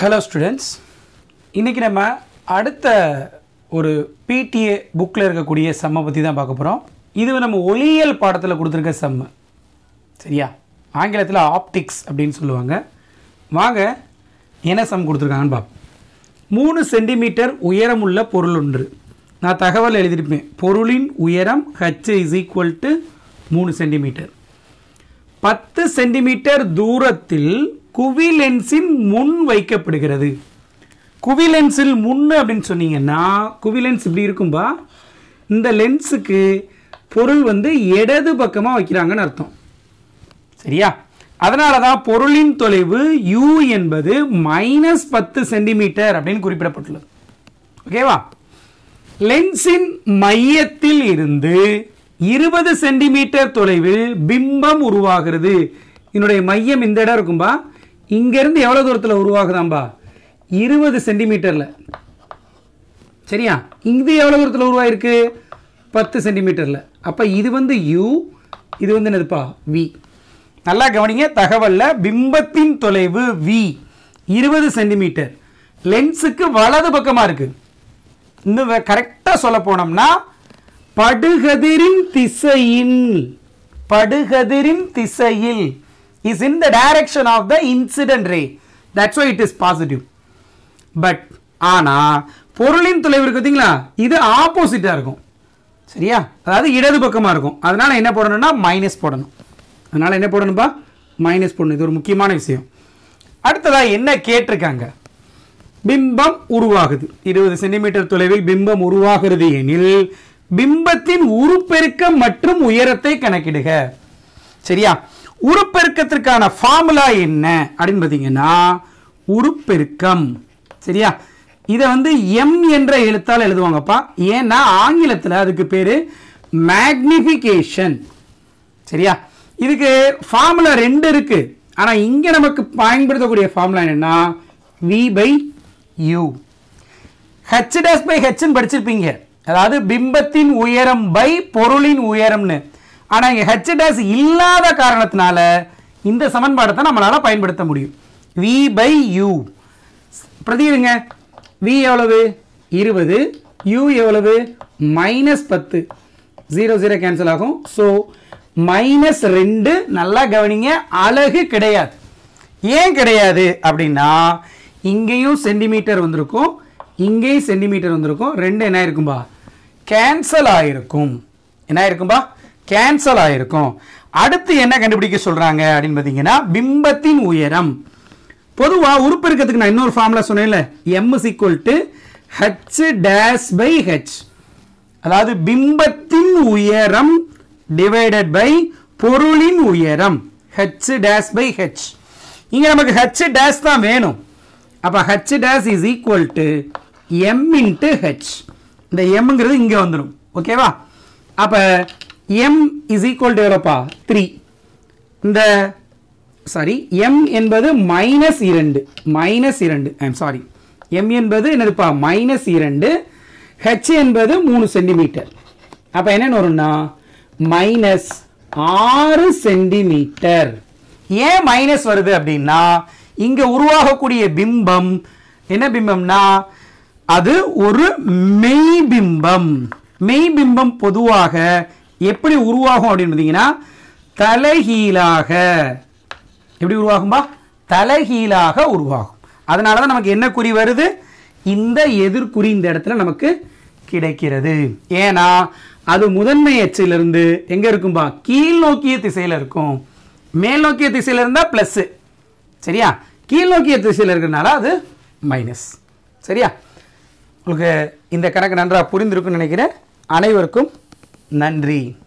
hello students இன்றைக்கி நம்ம அடுத்த ஒரு பிடிஏ புக்கில் இருக்கக்கூடிய செம்மை பற்றி தான் பார்க்க போகிறோம் இது நம்ம ஒளியியல் பாடத்தில் கொடுத்துருக்க செம்மு சரியா ஆங்கிலத்தில் ஆப்டிக்ஸ் அப்படின்னு சொல்லுவாங்க வாங்க என்ன சம் கொடுத்துருக்காங்கன்னு பார்ப்போம் மூணு சென்டிமீட்டர் உயரமுள்ள பொருள் ஒன்று நான் தகவல் எழுதியிருப்பேன் பொருளின் உயரம் ஹச் இஸ் ஈக்குவல் டு மூணு சென்டிமீட்டர் பத்து சென்டிமீட்டர் தூரத்தில் குவிலென்ஸின் முன் வைக்கப்படுகிறது குவிலென்ஸில் முன் அப்படின்னு சொன்னீங்கன்னா குவிலென்ஸ் இப்படி இருக்கும்பா இந்த லென்ஸுக்கு பொருள் வந்து இடது பக்கமாக வைக்கிறாங்கன்னு அர்த்தம் சரியா அதனால தான் பொருளின் தொலைவு u என்பது மைனஸ் பத்து சென்டிமீட்டர் அப்படின்னு குறிப்பிடப்பட்டுள்ளது ஓகேவா லென்ஸின் மையத்தில் இருந்து இருபது சென்டிமீட்டர் தொலைவில் பிம்பம் உருவாகிறது இதனுடைய மையம் இந்த இடம் இருக்கும்பா இங்கேருந்து எவ்வளோ தூரத்தில் உருவாகுதாம்பா இருபது சென்டிமீட்டரில் சரியா இது எவ்வளோ தூரத்தில் உருவாயிருக்கு பத்து சென்டிமீட்டரில் அப்போ இது வந்து u இது வந்து என்னதுப்பா v நல்லா கவனிங்க தகவலில் பிம்பத்தின் தொலைவு v இருபது சென்டிமீட்டர் லென்ஸுக்கு வலது பக்கமாக இருக்குது இன்னும் கரெக்டாக சொல்ல போனோம்னா படுகதிரின் திசையில் படுகதிரின் திசையில் is in the direction of the incident ray that's why it is positive but ஆனால் பொருளின் தொலைவு இருக்கு பார்த்தீங்களா இது ஆப்போசிட்டாக இருக்கும் சரியா அதாவது இடது பக்கமாக இருக்கும் அதனால் என்ன போடணும்னா மைனஸ் போடணும் அதனால் என்ன போடணும்பா மைனஸ் போடணும் இது ஒரு முக்கியமான விஷயம் அடுத்ததாக என்ன கேட்டிருக்காங்க பிம்பம் உருவாகுது இருபது சென்டிமீட்டர் தொலைவில் பிம்பம் உருவாகிறது எனில் பிம்பத்தின் உருப்பெருக்கம் மற்றும் உயரத்தை கணக்கிடுக சரியா உருப்பெருக்கத்திற்கான ஃபார்முலா என்ன அப்படின்னு பார்த்தீங்கன்னா உருப்பெருக்கம் சரியா இதை வந்து எம் என்ற எழுத்தால் எழுதுவாங்கப்பா ஏன்னா ஆங்கிலத்தில் அதுக்கு பேர் மேக்னிஃபிகேஷன் சரியா இதுக்கு ஃபார்முலா ரெண்டு இருக்கு ஆனால் இங்கே நமக்கு பயன்படுத்தக்கூடிய ஃபார்முலா என்னன்னா V by U H dash by ஹெச்னு படிச்சிருப்பீங்க அதாவது பிம்பத்தின் உயரம் பை பொருளின் உயரம்னு ஆனால் இங்கே ஹெச் டேஸ் இல்லாத காரணத்தினால இந்த சமன்பாடத்தை நம்மளால் பயன்படுத்த முடியும் வி பை யூ பிரதிடுங்க வி எவ்வளவு இருபது யூ எவ்வளவு மைனஸ் பத்து ஜீரோ ஜீரோ கேன்சல் ஆகும் ஸோ மைனஸ் ரெண்டு நல்லா கவனிங்க அழகு கிடையாது ஏன் கிடையாது அப்படின்னா இங்கேயும் சென்டிமீட்டர் வந்திருக்கும் இங்கேயும் சென்டிமீட்டர் வந்திருக்கும் ரெண்டு என்ன இருக்கும்பா கேன்சல் ஆயிருக்கும் என்ன ஆயிருக்கும்பா கேன்சல் ஆயிருக்கும் அடுத்து என்ன கண்டுபிடிக்க சொல்றாங்க அப்படின்னு பார்த்தீங்கன்னா பிம்பத்தின் உயரம் பொதுவாக உருப்பெருக்கத்துக்கு நான் இன்னொரு ஃபார்முலா சொன்னேன்ல M is equal to H dash by H அதாவது பிம்பத்தின் உயரம் டிவைடட் பை பொருளின் உயரம் ஹெச் டேஸ் பை ஹெச் இங்கே நமக்கு ஹெச் டேஸ் தான் வேணும் அப்போ H dash is equal to M into H இந்த எம்ங்கிறது இங்கே வந்துடும் ஓகேவா அப்போ எம் இஸ் ஈக்குவல் டு எவ்வளோப்பா த்ரீ இந்த சாரி எம் என்பது மைனஸ் இரண்டு மைனஸ் இரண்டு ஐம் சாரி எம் என்பது என்னதுப்பா மைனஸ் இரண்டு ஹெச் என்பது மூணு சென்டிமீட்டர் அப்போ என்னென்னு வரும்னா மைனஸ் ஆறு சென்டிமீட்டர் ஏன் மைனஸ் வருது அப்படின்னா இங்கே உருவாகக்கூடிய பிம்பம் என்ன பிம்பம்னா அது ஒரு மெய் பிம்பம் மெய் பிம்பம் பொதுவாக எப்படி உருவாகும் அப்படின்னு பார்த்தீங்கன்னா தலைகீழாக எப்படி உருவாகும்பா தலைகீழாக உருவாகும் அதனால தான் நமக்கு என்ன குறி வருது இந்த எதிர்குறி இந்த இடத்துல நமக்கு கிடைக்கிறது ஏன்னா அது முதன்மை அச்சிலிருந்து எங்க இருக்கும்பா கீழ் நோக்கிய திசையில இருக்கும் மேல் நோக்கிய திசையில இருந்தா பிளஸ் சரியா கீழ் நோக்கிய திசையில இருக்கிறனால அது மைனஸ் சரியா உங்களுக்கு இந்த கணக்கு நன்றாக புரிந்திருக்குன்னு நினைக்கிறேன் அனைவருக்கும் நன்றி